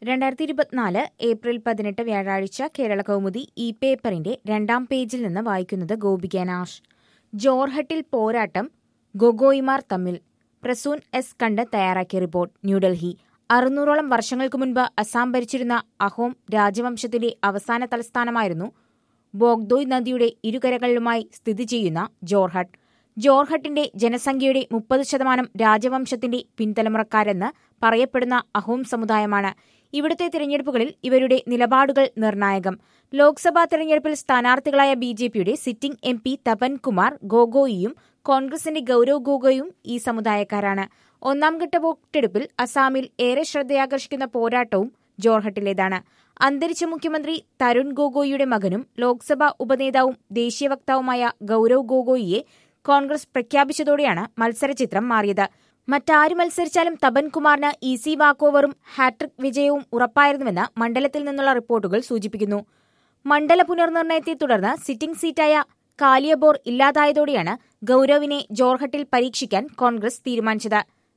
രണ്ടായിരത്തി ഇരുപത്തിനാല് ഏപ്രിൽ പതിനെട്ട് വ്യാഴാഴ്ച കേരള കൗമുദി ഈ പേപ്പറിന്റെ രണ്ടാം പേജിൽ നിന്ന് വായിക്കുന്നത് ഗോപിക നാഷ് ജോർഹട്ടിൽ പോരാട്ടം ഗൊഗോയിമാർ തമ്മിൽ പ്രസൂൻ എസ് കണ്ട് തയ്യാറാക്കിയ റിപ്പോർട്ട് ന്യൂഡൽഹി അറുന്നൂറോളം വർഷങ്ങൾക്ക് മുൻപ് അസാം ഭരിച്ചിരുന്ന അഹോം രാജവംശത്തിന്റെ അവസാന തലസ്ഥാനമായിരുന്നു ബോഗ്ദോയ് നദിയുടെ ഇരുകരകളിലുമായി സ്ഥിതി ചെയ്യുന്ന ജോർഹട്ട് ജോർഹട്ടിന്റെ ജനസംഖ്യയുടെ മുപ്പത് ശതമാനം രാജവംശത്തിന്റെ പിൻതലമുറക്കാരെന്ന് പറയപ്പെടുന്ന അഹോം സമുദായമാണ് ഇവിടുത്തെ തിരഞ്ഞെടുപ്പുകളിൽ ഇവരുടെ നിലപാടുകൾ നിർണായകം ലോക്സഭാ തെരഞ്ഞെടുപ്പിൽ സ്ഥാനാർത്ഥികളായ ബി ജെ പിയുടെ sitting M P Tapan Kumar ഗോഗോയിയും കോൺഗ്രസിന്റെ ഗൌരവ് ഗോഗോയും ഈ സമുദായക്കാരാണ് ഒന്നാംഘട്ട വോട്ടെടുപ്പിൽ അസാമിൽ ഏറെ ശ്രദ്ധയാകർഷിക്കുന്ന പോരാട്ടവും ജോർഹട്ടിലേതാണ് അന്തരിച്ച മുഖ്യമന്ത്രി തരുൺ ഗൊഗോയിയുടെ മകനും ലോക്സഭാ ഉപനേതാവും ദേശീയ വക്താവുമായ ഗൌരവ് ഗൊഗോയിയെ കോൺഗ്രസ് പ്രഖ്യാപിച്ചതോടെയാണ് മത്സരചിത്രം മാറിയത് മറ്റാര് മത്സരിച്ചാലും തപൻ കുമാറിന് ഈസി വാക്കോവറും ഹാട്രിക് വിജയവും ഉറപ്പായിരുന്നുവെന്ന് മണ്ഡലത്തിൽ നിന്നുള്ള റിപ്പോർട്ടുകൾ സൂചിപ്പിക്കുന്നു മണ്ഡല പുനർനിർണയത്തെ തുടർന്ന് സിറ്റിംഗ് സീറ്റായ കാലിയബോർ ഇല്ലാതായതോടെയാണ് ഗൌരവിനെ ജോർഹട്ടിൽ പരീക്ഷിക്കാൻ കോൺഗ്രസ് തീരുമാനിച്ചത്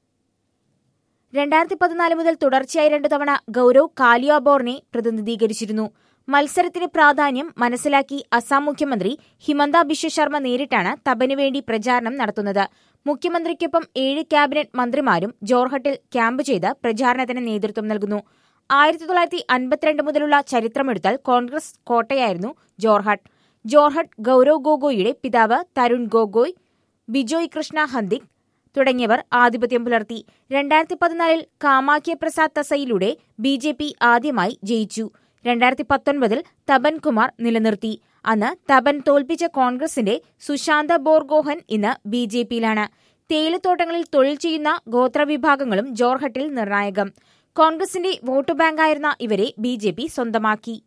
രണ്ടായിരത്തി പതിനാല് മുതൽ തുടർച്ചയായി രണ്ടു തവണ ഗൌരവ് കാലിയാബോറിനെ പ്രതിനിധീകരിച്ചിരുന്നു മത്സരത്തിന് പ്രാധാന്യം മനസ്സിലാക്കി അസം മുഖ്യമന്ത്രി ഹിമന്ത ബിശ്വ ശർമ്മ നേരിട്ടാണ് തപനു വേണ്ടി പ്രചാരണം നടത്തുന്നത് മുഖ്യമന്ത്രിക്കൊപ്പം ഏഴ് ക്യാബിനറ്റ് മന്ത്രിമാരും ജോർഹട്ടിൽ ക്യാമ്പ് ചെയ്ത് പ്രചാരണത്തിന് നേതൃത്വം നൽകുന്നു ആയിരത്തി തൊള്ളായിരത്തി അൻപത്തിരണ്ട് മുതലുള്ള ചരിത്രമെടുത്താൽ കോൺഗ്രസ് കോട്ടയായിരുന്നു ജോർഹട്ട് ജോർഹട്ട് ഗൌരവ് ഗൊഗോയിയുടെ പിതാവ് തരുൺ ഗൊഗോയ് ബിജോയ് കൃഷ്ണ ഹന്ദിക് തുടങ്ങിയവർ ആധിപത്യം പുലർത്തി രണ്ടായിരത്തി പതിനാലിൽ കാമാഖ്യ പ്രസാദ് തസയിലൂടെ ബി ജെ പി ആദ്യമായി ജയിച്ചു രണ്ടായിരത്തി പത്തൊൻപതിൽ തപൻ കുമാർ നിലനിർത്തി അന്ന് തപൻ തോൽപ്പിച്ച കോൺഗ്രസിന്റെ സുശാന്ത ബോർഗോഹൻ ഇന്ന് ബി ജെ പിയിലാണ് തേയിലത്തോട്ടങ്ങളിൽ തൊഴിൽ ചെയ്യുന്ന ഗോത്രവിഭാഗങ്ങളും ജോർഹട്ടിൽ നിർണായകം കോൺഗ്രസിന്റെ വോട്ട് ബാങ്കായിരുന്ന ഇവരെ ബി ജെ പി സ്വന്തമാക്കി